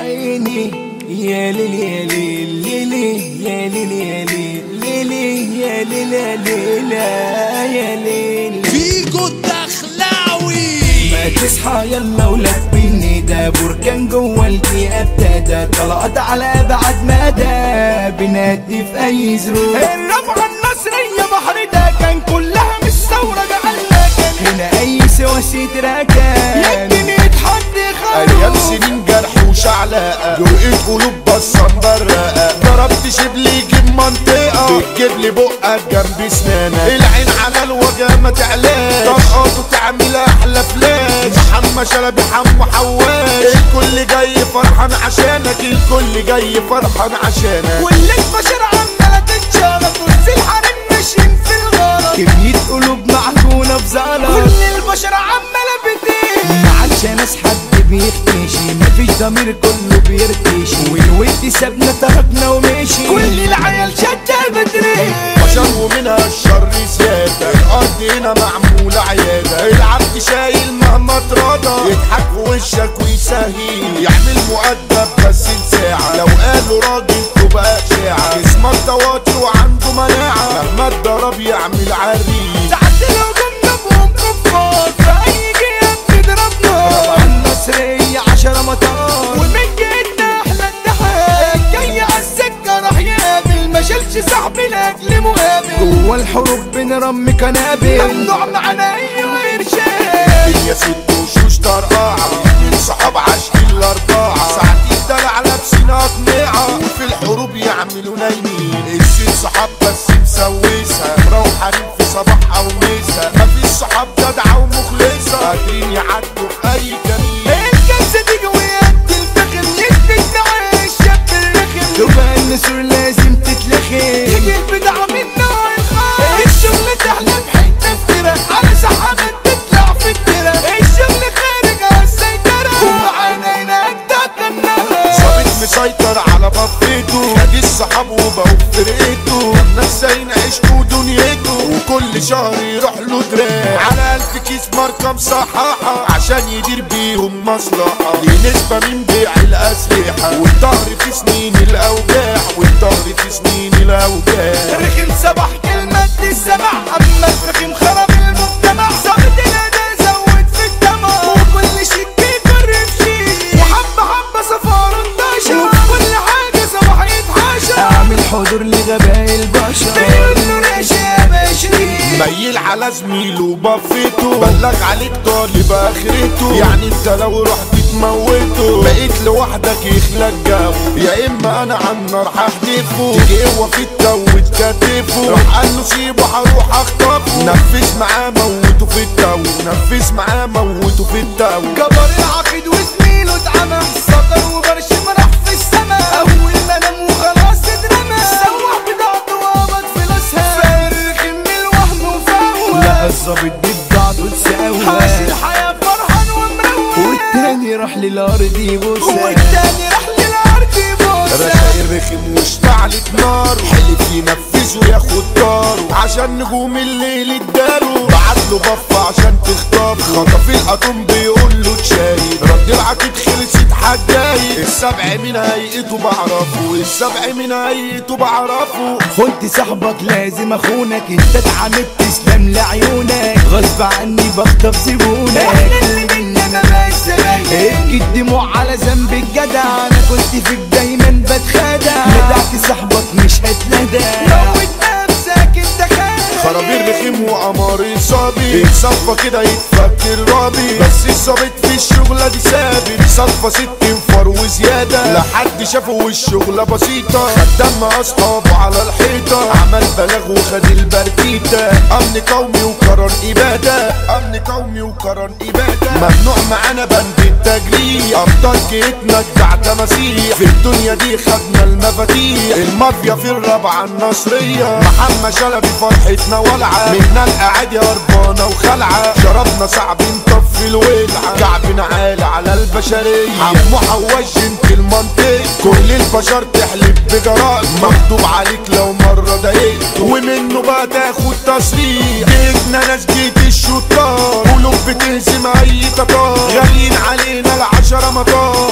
عيني يا ليل يا ليل ليلي يا ليل يا ليل ليلي يا ليل يا ليل يا ليل فيجو الدخلاوي ما تصحى يلا ولبيني ده بركان جوه الدقيقة ابتدى طلعت على ابعد مدى بنادي في اي ظروف الرفعة النصرية بحر ده كان كلها مش ثورة جعلنا كان هنا اي سواسي تراكان يمكن يتحدى ايام خروف سنين جرح وشعلقه جرأة قلوب بصة مبرقه ضربت شبلي يجيب منطقه بتجيب لي بقك جنب سنانك العين على الوجه ما تعلاش طلقاته تعمل احلى فلاش محمد شلبي حمو حواش الكل جاي فرحان عشانك الكل جاي فرحان عشانك واللي البشر عمالة تتشرط وفي الحريم ماشيين في الغلط كمية قلوب معجونة بزلط كل البشر عمالة بتيجي ما عادش ناس حد بيختشي مفيش ضمير كله بيرتشي والود سابنا تركنا ومشي كل العيال شدة بدري بشر ومنها الشر زيادة الأرض هنا معمولة عيادة العبد شايل مهما اتراضى يضحك في وشك ويسهيل يعمل مؤدب بس ساعة لو قالوا راجل تبقى إشاعة جسمك تواتر وعنده مناعة مهما اتضرب يعمل عريس ساعات الهجوم جابهم كفار في أي جهة بتضربنا طبعا النصرية عشرة مطار ومن جهتنا أحلى التحية جاي على السكة راح يقابل ما شالش صاحبي لأجل مقابل جوا الحروب بنرمي قنابل ممنوع معانا أي إرشاد يا ست وشوش طرقعة اتنين صحاب عاشقين الأربعة ساعتين دلع لابسين أقنعة وفي الحروب يعملوا نايمين الست صحاب بس مسوسها مروحانين في صباح أو مسا مفيش صحاب جدعة ومخلصة قادرين يعدوا في أي جميل الجلسة دي جويات الفخر يدك تعيش الشاب الرخم تبقى النسور لازم تتلخم تيجي البدعة من نوع الخاص الشغل تحلم حتة افترا على سحابة تطلع في الترا الشغل خارج على السيطرة ومعانا هنا أجدع كالنار ظابط مسيطر على بفيته خد الصحاب وبقوا في فرقته الناس زين عشقه ودنيته وكل شهر يروح له دراع على ألف كيس ماركة مصححة عشان يدير بيهم مصلحة دي نسبة من بيع الأسلحة والظهر في سنين الأوجاع والظهر في سنين الأوجاع رخم صباح كلمة السمع أما الفخم خرب المجتمع صابت الأداء زود في الدمع وكل شيء بيقرب شيء وحبة حبة صفار انتشر وفي كل حاجة صباح يتحاشى أعمل حضور لغباء البشر بيقولوا ليش يا بشري ميل على زميله وبفيته بلغ عليك طالب اخرته يعني انت لو رحت تموته بقيت لوحدك يخلق جو يا اما انا على النار هحدفه تيجي هو في التو وتكتفه راح قال له سيبه هروح اخطفه نفذ معاه موته في التو نفذ معاه موته في التو كبر العقيد وزميله اتعمى سطر وبرشم راح في السما اول ما نام وخلاص اترمى سوح بضاعته وقبض فلوسها فارغ من الوهم وفوه لا الظابط دي بضاعته تساوي عاش الحياة فرحان ومروق والتاني راح للارض يبوسها والتاني راح للارض يبوسها رشاير رخم واشتعلت نار حلف ينفذ وياخد داره عشان نجوم الليل اداله بعت له بف عشان تخطف خطف الاتوم بيقول له تشاهد رد العقيد خلصت حجاي السبع من هيئته بعرفه السبع من هيئته بعرفه خنت صاحبك لازم اخونك انت اتعمدت تسلم لعيونك غصب عني بخطف زبونك احنا اللي بينا ما بقاش ابكي الدموع على ذنب الجدع انا كنت فيك دايما بتخدع ندعت صاحبك مش هتندى موت نفسك انت خادع خرابير رخيم وقمر صابي صفى كده يتفك الرابي بس الظابط في الشغلة دي ثابت صفى ست انفار وزيادة لا حد شافه والشغلة بسيطة خدام اصحابه على الحيطة عمل بلاغ وخد البرتيتة امن قومي وقرار ابادة امن قومي وقرار ابادة ممنوع معانا بند التجريح ابطال جيتنا جدع تماسيح في الدنيا دي خدنا المفاتيح المافيا في الرابعة النصرية محمد شلبي فرحتنا ولعة منا القعاد هربانة وخلعة شربنا صعب نطفي الولعة كعبنا عالي على البشرية عمو حواج انت المنطق كل البشر تحلف بجرائم مكتوب عليك لو مرة ضايقت ومنه بقى تاخد تصريح جيتنا ناس جيت الشطار قلوب بتهزم اي تتار غاليين علينا العشرة مطار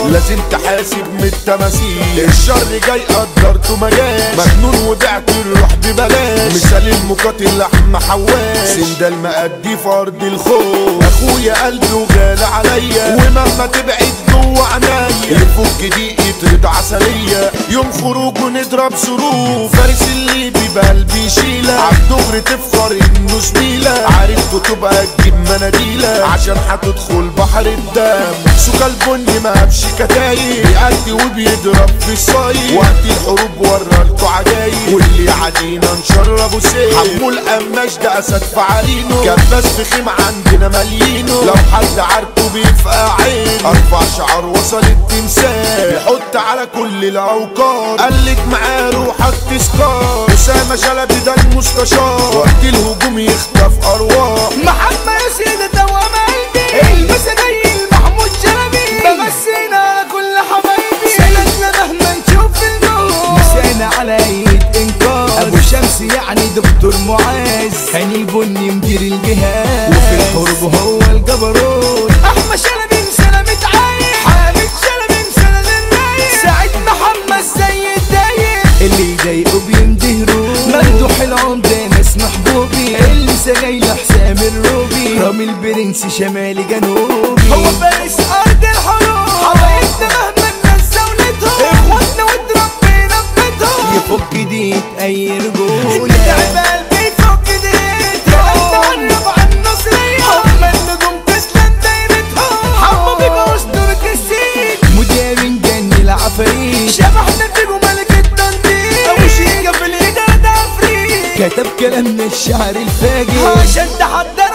لازم تحاسب من التماثيل الشر جاي قدرته مجال مجنون وبعت الروح ببلاش مثال المقاتل لحم حواش سندال مأدي في ارض الخوف اخويا قلبي وغالي عليا ومهما تبعد جوه عينيا يفك دي يطرد عسلية يوم خروجه نضرب صاروخ فارس الليبي بقلبي يشيلة عالدغري تفخر انه زميلة عارف تبقى تجيب مناديلة عشان هتدخل بحر الدم سوكا البني ما هبش كتايب بيأدي وبيضرب في الصايب وقت الحروب ورالكوا عجايب واللي عادينا نشربه سيف حمول قماش ده اسد في عرينه كباس في خيم عندنا مليينه لو حد عارفه بيفقع عينه ارفع شعر وصل التمثال يحط على كل الاوقات قلت معاه روحك تسكار اسامه شلبي ده المستشار وقت الهجوم يخطف ارواح محمد ياسين دوام قلبي المسدي محمود شلبي بمسينا على كل حبايبي سندنا مهما نشوف النور مسينا على ايد انقاذ ابو شمس يعني دكتور معاذ هاني البني مدير الجهاز وفي الحروب هو الجبروت احمد شلبي مسلمة عايش حامد شلبي مسلم الرايق سعيد محمد زي الدايق اللي يضايقه بيندهروا ممدوح العمدة ناس محبوبي اللي جاي لحسام الروبي رامي البرنس شمالي جنوبي هو فارس ارض الحروب حبايبنا مهما الناس زولتهم اخواتنا واتربينا في بيتهم يفك ديت اي رجول تعب قلبي يفك ديت نقرب عن النصرية هم النجوم تسلم دايرتهم حمو بيبقى اسطورة السين مدير جني العفاريت شبحنا فيكم ملك التنطيط ابو شيكا في الادارة ده عفريت كتب كلامنا الشعر الفاجر عشان تحدى